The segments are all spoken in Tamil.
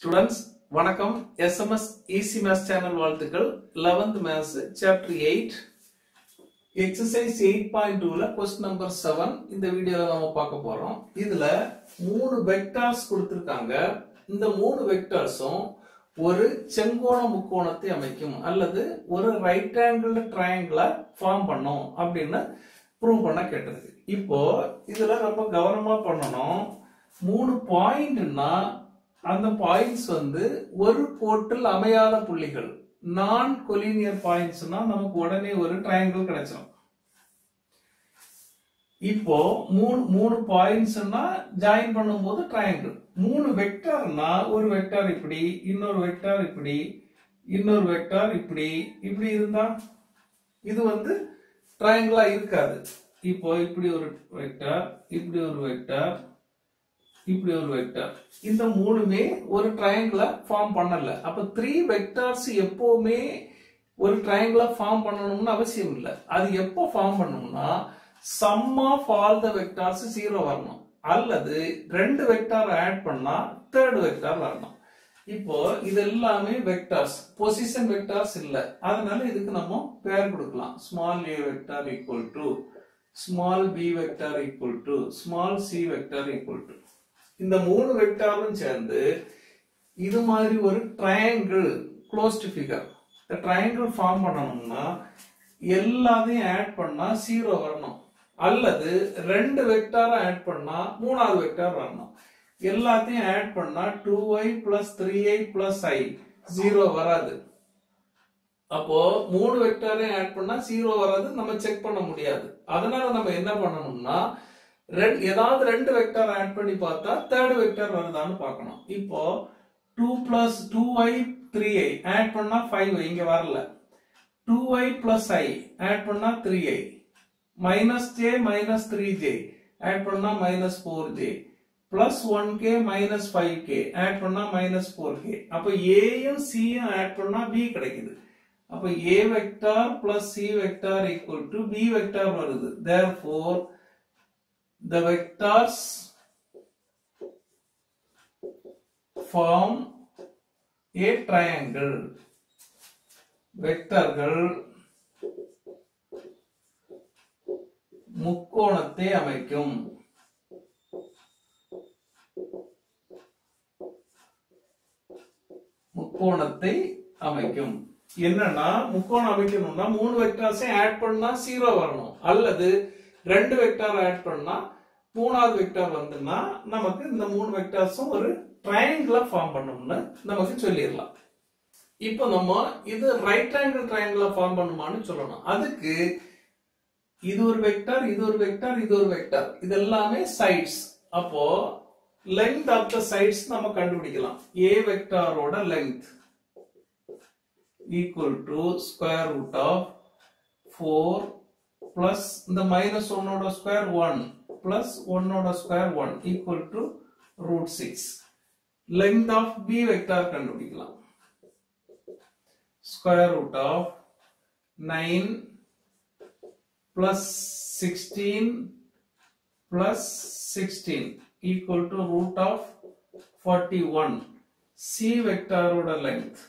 ஸ்டூடெண்ட்ஸ் வணக்கம் எஸ்எம்எஸ் ஈசி மேத்ஸ் சேனல் வாழ்த்துக்கள் 11th maths chapter eight exercise eight point டூல கொஸ்டின் நம்பர் செவன் இந்த வீடியோல நம்ம பார்க்க போறோம் இதுல மூணு வெக்டார்ஸ் கொடுத்திருக்காங்க இந்த மூணு வெக்டார்ஸும் ஒரு செங்கோண முக்கோணத்தை அமைக்கும் அல்லது ஒரு ரைட் ஆங்கிள் ட்ரையாங்கிள ஃபார்ம் பண்ணும் அப்படின்னு ப்ரூவ் பண்ண கேட்டிருக்கு இப்போ இதுல ரொம்ப கவனமா பண்ணணும் மூணு பாயிண்ட்னா அந்த பாயிண்ட்ஸ் வந்து ஒரு கோட்டில் அமையாத புள்ளிகள் நான் கொலினியர் பாயிண்ட்ஸ்னா நமக்கு உடனே ஒரு ட்ரையாங்கிள் கிடைச்சிடும் இப்போ மூணு மூணு பாயிண்ட்ஸ்னா ஜாயின் பண்ணும்போது ட்ரையாங்கிள் மூணு வெக்டார்னா ஒரு வெக்டார் இப்படி இன்னொரு வெக்டார் இப்படி இன்னொரு வெக்டார் இப்படி இப்படி இருந்தா இது வந்து ட்ரையாங்கிளா இருக்காது இப்போ இப்படி ஒரு வெக்டார் இப்படி ஒரு வெக்டார் இப்படி ஒரு வெக்டார் இந்த மூணுமே ஒரு ட்ரையாங்கிள ஃபார்ம் பண்ணல அப்ப த்ரீ வெக்டார்ஸ் எப்பவுமே ஒரு ட்ரையாங்கிள ஃபார்ம் பண்ணணும்னு அவசியம் இல்லை அது எப்போ ஃபார்ம் பண்ணணும்னா sum of all the vectors zero வரணும் அல்லது ரெண்டு வெக்டார் ஆட் பண்ணா தேர்ட் வெக்டார் வரணும் இப்போ இது எல்லாமே வெக்டார்ஸ் பொசிஷன் வெக்டார்ஸ் இல்ல அதனால இதுக்கு நம்ம பேர் கொடுக்கலாம் small A vector equal to small B vector equal to small C vector equal to இந்த மூணு வெக்டாரும் சேர்ந்து இது மாதிரி ஒரு ட்ரையாங்கிள் க்ளோஸ்ட் ஃபிகர் இந்த ட்ரையாங்கிள் ஃபார்ம் பண்ணணும்னா எல்லாத்தையும் ஆட் பண்ணா ஜீரோ வரணும் அல்லது ரெண்டு வெக்டாரை ஆட் பண்ணா மூணாவது வெக்டார் வரணும் எல்லாத்தையும் ஆட் பண்ணா two I plus three I plus I zero வராது அப்போ மூணு வெக்டாரையும் ஆட் பண்ணா ஜீரோ வராது நம்ம செக் பண்ண முடியாது அதனால நம்ம என்ன பண்ணணும்னா ரெண்டு ஏதாவது ரெண்டு வெக்டார் ஆட் பண்ணி பார்த்தா தேர்ட் வெக்டார் வருதான்னு பார்க்கணும் இப்போ two plus two I three I add பண்ணா ஃபைவ் இங்க வரல two I plus I add பண்ணா three I minus J minus three J add பண்ணா minus four J plus one K minus five K add பண்ணா மைனஸ் ஃபோர் கே அப்ப ஏயும் சியும் ஆட் பண்ணா பி கிடைக்குது அப்ப A vector plus C vector equal to B vector வருது therefore the vectors form a triangle வெக்டர்கள் முக்கோணத்தை அமைக்கும் முக்கோணத்தை அமைக்கும் என்னன்னா முக்கோணம் அமைக்கணும்னா மூணு வெக்டார்ஸையும் ஆட் பண்ணா ஜீரோ வரணும் அல்லது ரெண்டு வெக்டார் ஆட் பண்ணா மூணாவது வெக்டார் வந்துன்னா நமக்கு இந்த மூணு வெக்டார்ஸும் ஒரு ட்ரையாங்கிளா ஃபார்ம் பண்ணும்னு நமக்கு சொல்லிடலாம் இப்போ நம்ம இது ரைட் ஆங்கிள் ட்ரையாங்கிளா ஃபார்ம் பண்ணுமான்னு சொல்லணும் அதுக்கு இது ஒரு வெக்டார் இது ஒரு வெக்டார் இது ஒரு வெக்டார் இது எல்லாமே சைட்ஸ் அப்போ லெங்த் ஆஃப் த சைட்ஸ் நம்ம கண்டுபிடிக்கலாம் ஏ வெக்டாரோட length equal to square root of four plus இந்த மைனஸ் ஒன்னோட ஸ்கொயர் ஒன் பிளஸ் ஒன்னோட square one equal to root six length of B vector கண்டுபிடிக்கலாம் square root of nine plus sixteen plus sixteen equal to root of forty one C வெக்டாரோட length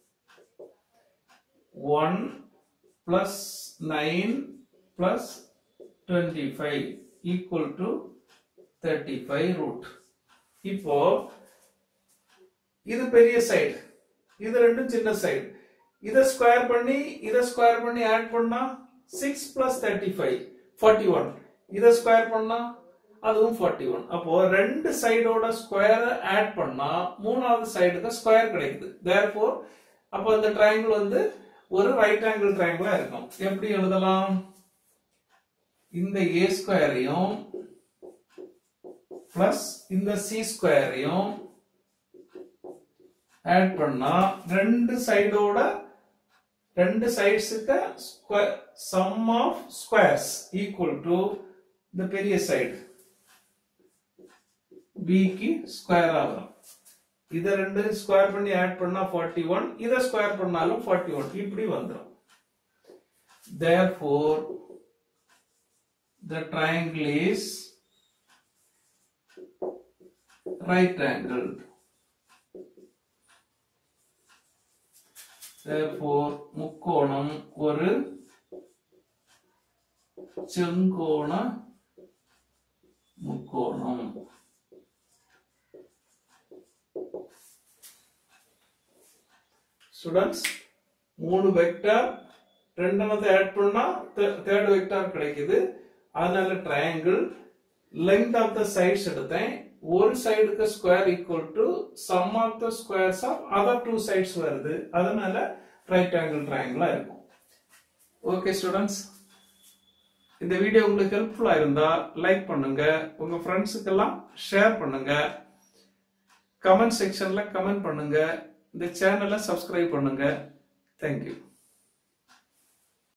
one plus nine plus 25 equal to 35 root இப்போ இது பெரிய சைடு இது ரெண்டும் சின்ன சைடு இதை ஸ்கொயர் பண்ணி இதை ஸ்கொயர் பண்ணி ஆட் பண்ணா six plus thirty five forty one இதை ஸ்கொயர் பண்ணா அதுவும் ஃபார்ட்டி ஒன் அப்போ ரெண்டு சைடோட ஸ்கொயர் ஆட் பண்ணா மூணாவது சைடுக்கு ஸ்கொயர் கிடைக்குது தேர்ஃபோர் அப்போ இந்த ட்ரையாங்கிள் வந்து ஒரு ரைட் ஆங்கிள் ட்ரையாங்கிளா இருக்கும் எப்படி எழுதலாம் இந்த ஏ ஸ்கொயரையும் பிளஸ் இந்த சி ஸ்கொயரையும் ஆட் பண்ணா ரெண்டு சைடோட ரெண்டு சைட்ஸுக்கு sum of squares equal to இந்த பெரிய சைடு பிக்கு ஸ்கொயர் ஆகும் இதை ரெண்டு ஸ்கொயர் பண்ணி ஆட் பண்ணா ஃபார்ட்டி ஒன் இதை ஸ்கொயர் பண்ணாலும் ஃபார்ட்டி ஒன் இப்படி வந்துடும் therefore the triangle is right angled therefore முக்கோணம் ஒரு செங்கோண முக்கோணம் ஸ்டூடெண்ட்ஸ் மூணு வெக்டார் ரெண்டாவது ஆட் பண்ணா தேர்ட் வெக்டார் கிடைக்குது அதனால triangle length of the sides எடுத்தேன் ஒரு சைடுக்கு square equal to sum of the squares of other two sides வருது அதனால ரைட் ஆங்கிள் ட்ரையாங்கிளா இருக்கும் ஓகே ஸ்டூடெண்ட்ஸ் இந்த வீடியோ உங்களுக்கு ஹெல்ப்ஃபுல்லா இருந்தா லைக் பண்ணுங்க உங்க ஃப்ரெண்ட்ஸுக்கெல்லாம் ஷேர் பண்ணுங்க கமெண்ட் செக்ஷன்ல கமெண்ட் பண்ணுங்க இந்த சேனலை சப்ஸ்கிரைப் பண்ணுங்க தேங்க்யூ